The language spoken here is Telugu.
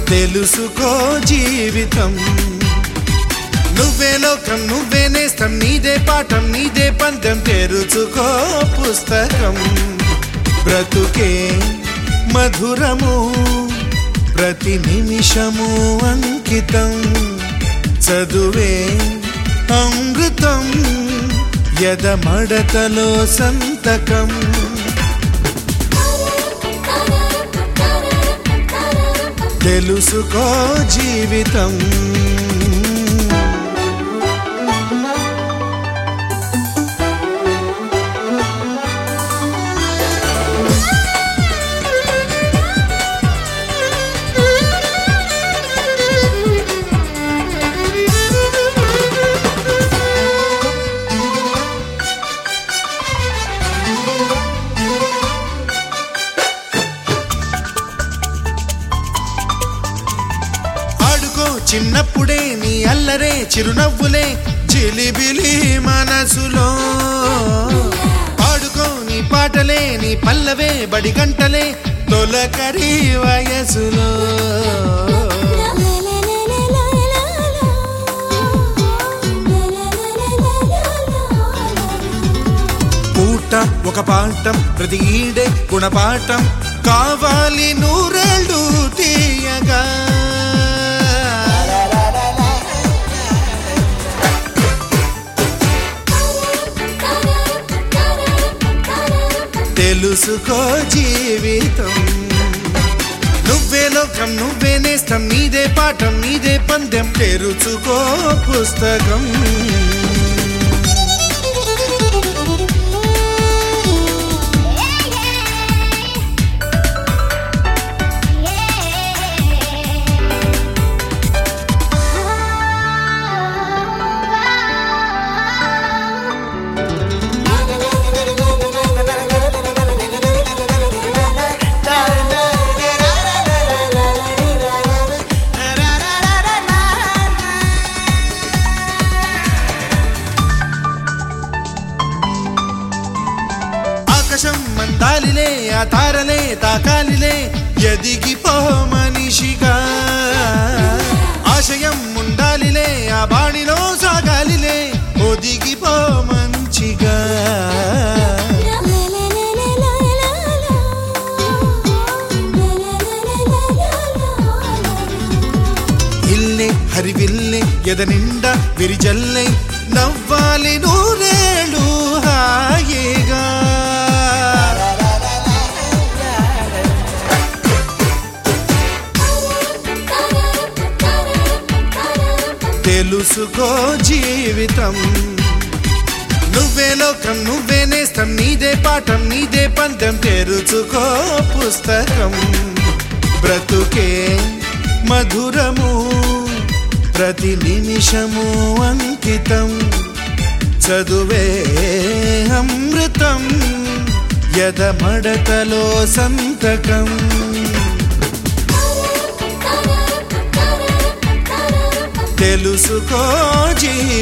తెలుసుకో జీవితం నువ్వే లోకం నువ్వే నేస్తం నీదే పాఠం నీదే పందెం తెరుచుకో పుస్తకం బ్రతుకే మధురము ప్రతి నిమిషము అంకితం చదువే అమృతం యదమడతలో సంతకం తెలుసుకో జీవితం ఆడుకో చిన్నప్పుడే నీ అల్లరే చిరునవ్వులే చిలిబిలి మనసులో ఆడుకో నీ పాటలే నీ పల్లవే బడి గంటలే తొలకరి వయసులో పూట ఒక పాఠం ప్రతి ఈడే గుణపాఠం కావాలి నూరేళ్ళు తీయగా తెలుసుకో జీవితం నువ్వే లోకం నువ్వే నేస్తం నీదే పాఠం నీదే పందెం తెరుచుకో పుస్తకం ఆకాశం మందాలిలే ఆ తారలే తాకాలిలే ఎదిగిపో మనిషిగా ఆశయం ఉండాలిలే ఆ బాణిలో సాగాలిలే ఒదిగిపో మంచిగా ఇల్లే హరివిల్లే ఎద నిండా విరిజల్లే నవ్వాలి నూరేళ్ళు హాయిగా తెలుసుకో జీవితం నువ్వే లోకం నువ్వే నేస్తం నీదే పాఠం నీదే పందెం తెరుచుకో పుస్తకం బ్రతుకే మధురము ప్రతి నిమిషము అంకితం చదువే అమృతం యదమడతలో సంతకం తెలుసుకో జీవితం